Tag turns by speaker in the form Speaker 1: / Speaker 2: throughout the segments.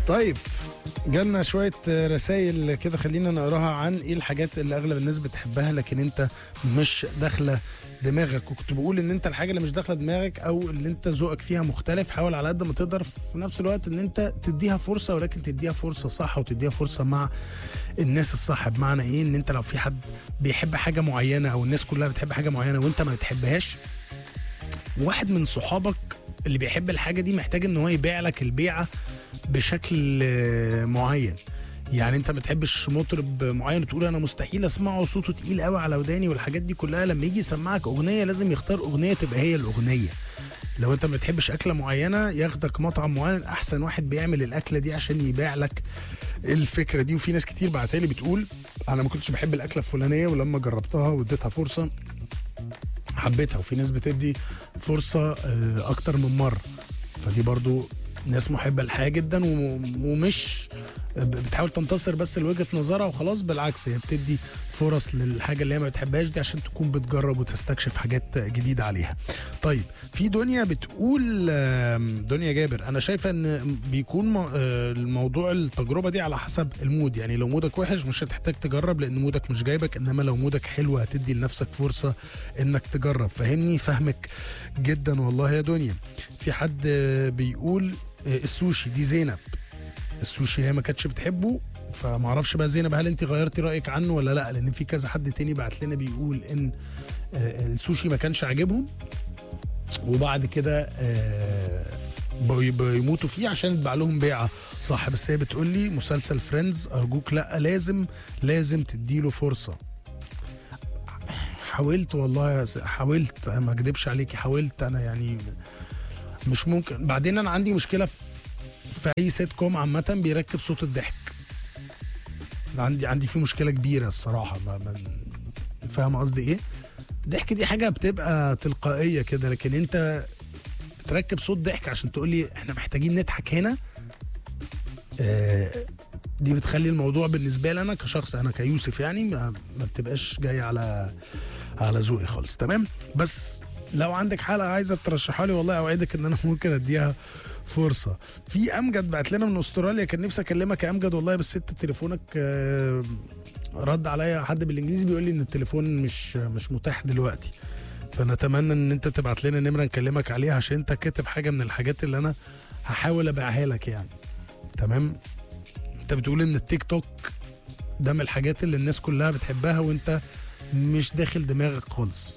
Speaker 1: طيب جالنا شوية رسائل كده خلينا نقراها عن ايه الحاجات اللي اغلب الناس بتحبها لكن انت مش داخلة دماغك وكنت بقول ان انت الحاجة اللي مش داخلة دماغك او اللي انت ذوقك فيها مختلف حاول على قد ما تقدر في نفس الوقت ان انت تديها فرصة ولكن تديها فرصة صح وتديها فرصة مع الناس الصح بمعنى ايه ان انت لو في حد بيحب حاجة معينة او الناس كلها بتحب حاجة معينة وانت ما بتحبهاش واحد من صحابك اللي بيحب الحاجة دي محتاج ان هو يبيع لك البيعة بشكل آه، معين يعني انت ما بتحبش مطرب معين تقول انا مستحيل اسمعه صوته تقيل قوي على وداني والحاجات دي كلها لما يجي يسمعك اغنيه لازم يختار اغنيه تبقى هي الاغنيه لو انت ما بتحبش اكله معينه ياخدك مطعم معين احسن واحد بيعمل الاكله دي عشان يبيع لك الفكره دي وفي ناس كتير بعتالي بتقول انا ما كنتش بحب الاكله الفلانيه ولما جربتها واديتها فرصه حبيتها وفي ناس بتدي فرصة آه، أكتر من مرة فدي برضو ناس محبة للحياة جدا و- ومش بتحاول تنتصر بس لوجهة نظرها وخلاص بالعكس هي بتدي فرص للحاجة اللي هي ما بتحبهاش دي عشان تكون بتجرب وتستكشف حاجات جديدة عليها طيب في دنيا بتقول آم، دنيا جابر انا شايفه ان بيكون م- آه، الموضوع التجربه دي على حسب المود يعني لو مودك وحش مش هتحتاج تجرب لان مودك مش جايبك انما لو مودك حلو هتدي لنفسك فرصه انك تجرب فاهمني فهمك جدا والله يا دنيا في حد آه، بيقول آه، السوشي دي زينب السوشي هي ما كانتش بتحبه فما اعرفش بقى زينب هل انت غيرتي رايك عنه ولا لا لان في كذا حد تاني بعت لنا بيقول ان آه، السوشي ما كانش عاجبهم وبعد كده آه، بي- بيموتوا فيه عشان يتباع لهم بيعه صح بس هي بتقول لي مسلسل فريندز ارجوك لا لازم لازم تديله فرصه حاولت والله يا س- حاولت أنا ما اكدبش عليكي حاولت انا يعني مش ممكن بعدين انا عندي مشكله في في اي سيت كوم عامه بيركب صوت الضحك عندي عندي فيه مشكله كبيره الصراحه ما ما فاهم قصدي ايه الضحك دي حاجه بتبقى تلقائيه كده لكن انت بتركب صوت ضحك عشان تقول لي احنا محتاجين نضحك هنا آه، دي بتخلي الموضوع بالنسبه لي انا كشخص انا كيوسف يعني ما, ما بتبقاش جايه على على ذوقي خالص تمام بس لو عندك حلقه عايزه ترشحها لي والله اوعدك ان انا ممكن اديها فرصه في امجد بعت لنا من استراليا كان نفسي اكلمك يا امجد والله بس انت تليفونك آه، رد عليا حد بالانجليزي بيقول لي ان التليفون مش مش متاح دلوقتي فنتمنى ان انت تبعت لنا نمره نكلمك عليها عشان انت كاتب حاجه من الحاجات اللي انا هحاول ابيعها لك يعني تمام انت بتقول ان التيك توك ده من الحاجات اللي الناس كلها بتحبها وانت مش داخل دماغك خالص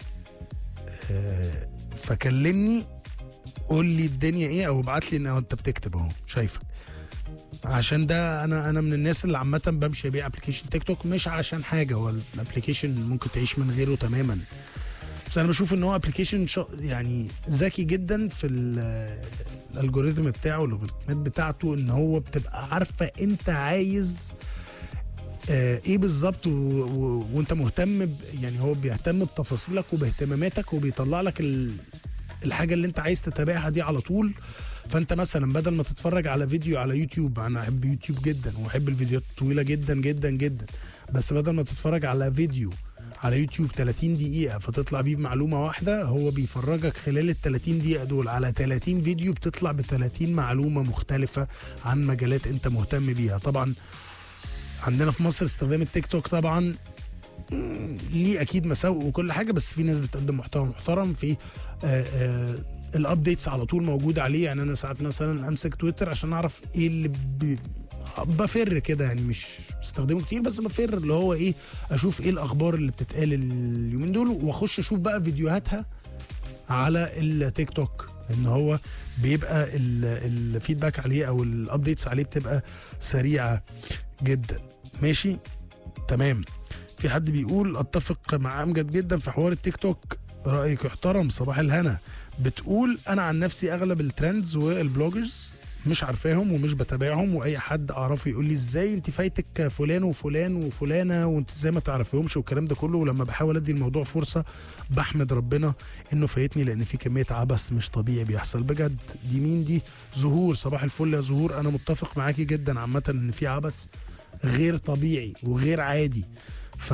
Speaker 1: آه، فكلمني قول لي الدنيا ايه او ابعت لي ان انت بتكتب اهو شايفك عشان ده انا انا من الناس اللي عامه بمشي ابيع ابلكيشن تيك توك مش عشان حاجه هو الابلكيشن ممكن تعيش من غيره تماما بس انا بشوف ان هو ابلكيشن يعني ذكي جدا في ال- الالجوريثم بتاعه والالجوريثمات بتاعته ان هو بتبقى عارفه انت عايز آه، ايه بالظبط و- و- وانت مهتم ب- يعني هو بيهتم بتفاصيلك وباهتماماتك وبيطلع لك ال- الحاجه اللي انت عايز تتابعها دي على طول فانت مثلا بدل ما تتفرج على فيديو على يوتيوب انا احب يوتيوب جدا واحب الفيديوهات الطويله جدا جدا جدا بس بدل ما تتفرج على فيديو على يوتيوب 30 دقيقة فتطلع بيه بمعلومة واحدة هو بيفرجك خلال ال 30 دقيقة دول على 30 فيديو بتطلع ب 30 معلومة مختلفة عن مجالات انت مهتم بيها طبعا عندنا في مصر استخدام التيك توك طبعا مم، ليه اكيد مساوئ وكل حاجه بس في ناس بتقدم محتوى محترم في آه، آه، الابديتس على طول موجوده عليه يعني انا ساعات مثلا امسك تويتر عشان اعرف ايه اللي ب... بفر كده يعني مش بستخدمه كتير بس بفر اللي هو ايه اشوف ايه الاخبار اللي بتتقال اليومين دول واخش اشوف بقى فيديوهاتها على التيك توك ان هو بيبقى ال- الفيدباك عليه او الابديتس عليه بتبقى سريعه جدا ماشي تمام في حد بيقول اتفق مع امجد جدا في حوار التيك توك رايك يحترم صباح الهنا بتقول انا عن نفسي اغلب الترندز والبلوجرز مش عارفاهم ومش بتابعهم واي حد اعرفه يقول لي ازاي انت فايتك فلان وفلان وفلانه وانت ازاي ما تعرفيهمش والكلام ده كله ولما بحاول ادي الموضوع فرصه بحمد ربنا انه فايتني لان في كميه عبث مش طبيعي بيحصل بجد دي مين دي زهور صباح الفل يا زهور انا متفق معاكي جدا عامه ان في عبث غير طبيعي وغير عادي ف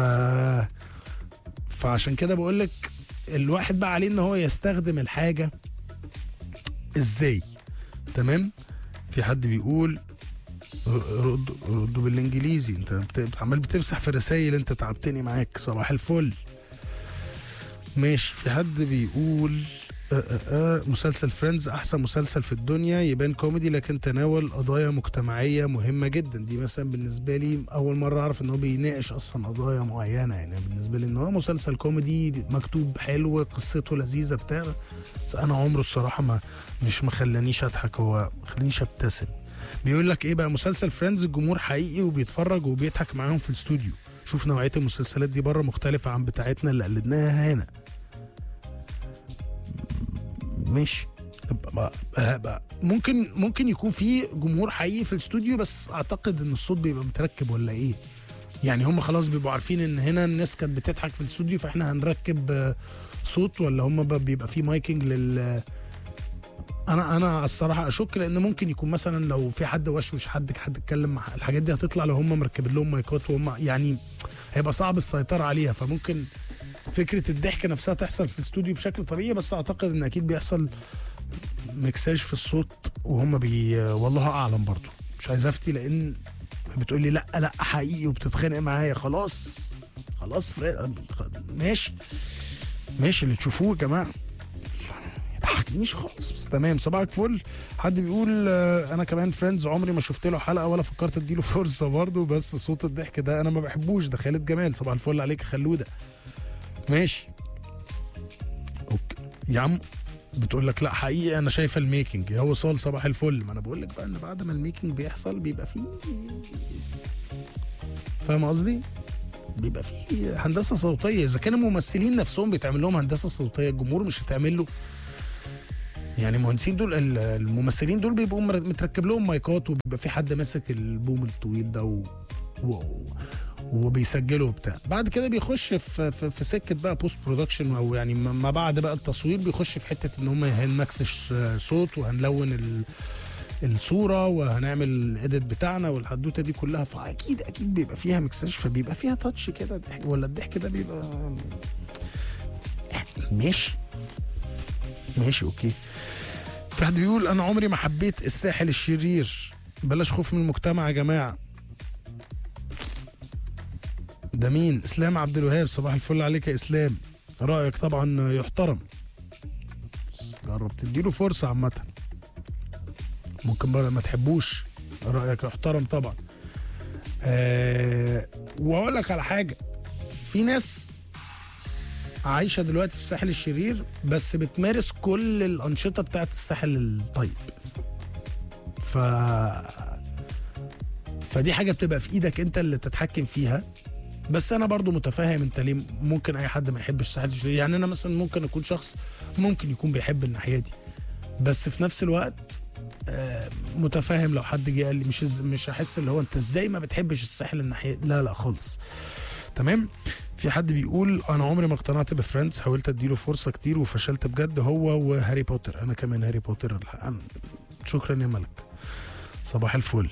Speaker 1: فعشان كده بقول لك الواحد بقى عليه ان هو يستخدم الحاجه ازاي تمام في حد بيقول رد ردوا بالانجليزي انت بت- عمال بتمسح في الرسايل انت تعبتني معاك صباح الفل ماشي في حد بيقول آه آه آه مسلسل فريندز احسن مسلسل في الدنيا يبان كوميدي لكن تناول قضايا مجتمعيه مهمه جدا دي مثلا بالنسبه لي اول مره اعرف ان هو بيناقش اصلا قضايا معينه يعني بالنسبه لي ان هو مسلسل كوميدي مكتوب حلو قصته لذيذه بتاع بس انا عمره الصراحه ما مش مخلانيش اضحك هو مخلانيش ابتسم بيقول لك ايه بقى مسلسل فريندز الجمهور حقيقي وبيتفرج وبيضحك معاهم في الاستوديو شوف نوعيه المسلسلات دي بره مختلفه عن بتاعتنا اللي قلدناها هنا ماشي بقى- بقى- ممكن ممكن يكون في جمهور حقيقي في الاستوديو بس اعتقد ان الصوت بيبقى متركب ولا ايه يعني هم خلاص بيبقوا عارفين ان هنا الناس كانت بتضحك في الاستوديو فاحنا هنركب آه، صوت ولا هم بقى بيبقى في مايكنج لل انا انا الصراحه اشك لان ممكن يكون مثلا لو في حد وشوش حد حد اتكلم مع الحاجات دي هتطلع لو هم مركبين لهم مايكات وهم يعني هيبقى صعب السيطره عليها فممكن فكره الضحك نفسها تحصل في الاستوديو بشكل طبيعي بس اعتقد ان اكيد بيحصل مكساج في الصوت وهم بي والله اعلم برضو مش عايز افتي لان بتقول لي لا لا حقيقي وبتتخانق معايا خلاص خلاص فرق ماشي ماشي اللي تشوفوه يا جماعه يضحكنيش خالص بس تمام صباحك فل حد بيقول آه، انا كمان فريندز عمري ما شفت له حلقه ولا فكرت اديله فرصه برضه بس صوت الضحك ده انا ما بحبوش ده خالد جمال صباح الفل عليك يا خلوده ماشي اوكي يا عم بتقول لك لا حقيقي انا شايفه الميكنج يا هو صال صباح الفل ما انا بقول لك بقى ان بعد ما الميكنج بيحصل بيبقى فيه فاهم قصدي؟ بيبقى فيه هندسه صوتيه اذا كان الممثلين نفسهم بيتعمل لهم هندسه صوتيه الجمهور مش هتعمل له يعني المهندسين دول ال- الممثلين دول بيبقوا مر- متركب لهم مايكات وبيبقى في حد ماسك البوم الطويل ده و... و... وبيسجله وبتاع بعد كده بيخش في في, في سكه بقى بوست برودكشن او يعني ما ما بعد بقى التصوير بيخش في حته ان هم هنمكسش صوت وهنلون ال الصوره وهنعمل الايديت بتاعنا والحدوته دي كلها فاكيد اكيد بيبقى فيها مكساج فبيبقى فيها تاتش كده ضحك ولا الضحك ده بيبقى ماشي ماشي اوكي في حد بيقول انا عمري ما حبيت الساحل الشرير بلاش خوف من المجتمع يا جماعه ده مين اسلام عبد الوهاب صباح الفل عليك يا اسلام رايك طبعا يحترم جرب تديله فرصه عامه ممكن بقى ما تحبوش رايك يحترم طبعا أه واقول لك على حاجه في ناس عايشه دلوقتي في الساحل الشرير بس بتمارس كل الانشطه بتاعت الساحل الطيب ف فدي حاجه بتبقى في ايدك انت اللي تتحكم فيها بس انا برضو متفاهم انت ليه ممكن اي حد ما يحبش الساحل الشرير يعني انا مثلا ممكن اكون شخص ممكن يكون بيحب الناحيه دي بس في نفس الوقت آه، متفاهم لو حد جه قال لي مش إز- مش هحس اللي هو انت ازاي ما بتحبش الساحل الناحيه لا لا خالص تمام في حد بيقول انا عمري ما اقتنعت بفريندز حاولت اديله فرصه كتير وفشلت بجد هو وهاري بوتر انا كمان هاري بوتر الحق. شكرا يا ملك صباح الفل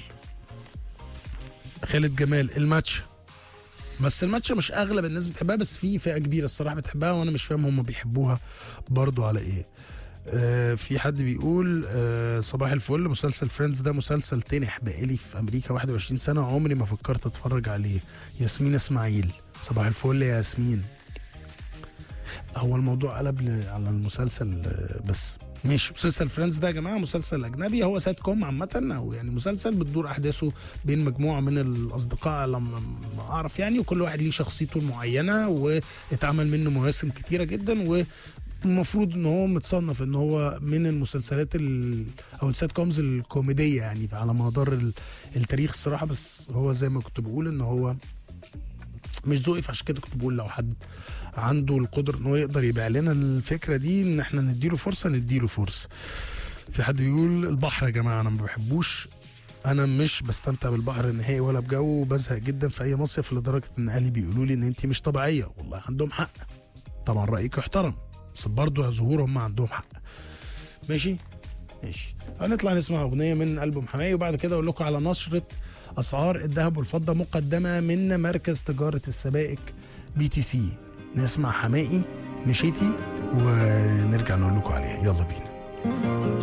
Speaker 1: خالد جمال الماتش بس الماتش مش اغلب الناس بتحبها بس في فئه كبيره الصراحه بتحبها وانا مش فاهم هم بيحبوها برضو على ايه آه في حد بيقول آه صباح الفل مسلسل فريندز ده مسلسل تنح بقالي في امريكا 21 سنه عمري ما فكرت اتفرج عليه ياسمين اسماعيل صباح الفل يا ياسمين هو الموضوع قلب ل- على المسلسل آه، بس ماشي مسلسل فريندز ده يا جماعه مسلسل اجنبي هو سات كوم عامه او يعني مسلسل بتدور احداثه بين مجموعه من الاصدقاء لما ما اعرف يعني وكل واحد ليه شخصيته المعينه واتعمل منه مواسم كتيره جدا والمفروض ان هو متصنف ان هو من المسلسلات ال او السات كومز الكوميديه يعني على مدار ال- التاريخ الصراحه بس هو زي ما كنت بقول ان هو مش ذوقي فعشان كده كنت بقول لو حد عنده القدره ان هو يقدر يبيع لنا الفكره دي ان احنا نديله فرصه نديله فرصه في حد بيقول البحر يا جماعه انا ما بحبوش انا مش بستمتع بالبحر نهائي ولا بجو وبزهق جدا في اي مصيف لدرجه ان اهلي بيقولوا لي ان انت مش طبيعيه والله عندهم حق طبعا رايك يحترم بس برضه يا زهور هم عندهم حق ماشي ماشي هنطلع نسمع اغنيه من البوم حماية وبعد كده اقول لكم على نشره اسعار الذهب والفضه مقدمه من مركز تجاره السبائك بي تي سي نسمع حمائي مشيتي ونرجع نقول لكم عليها يلا بينا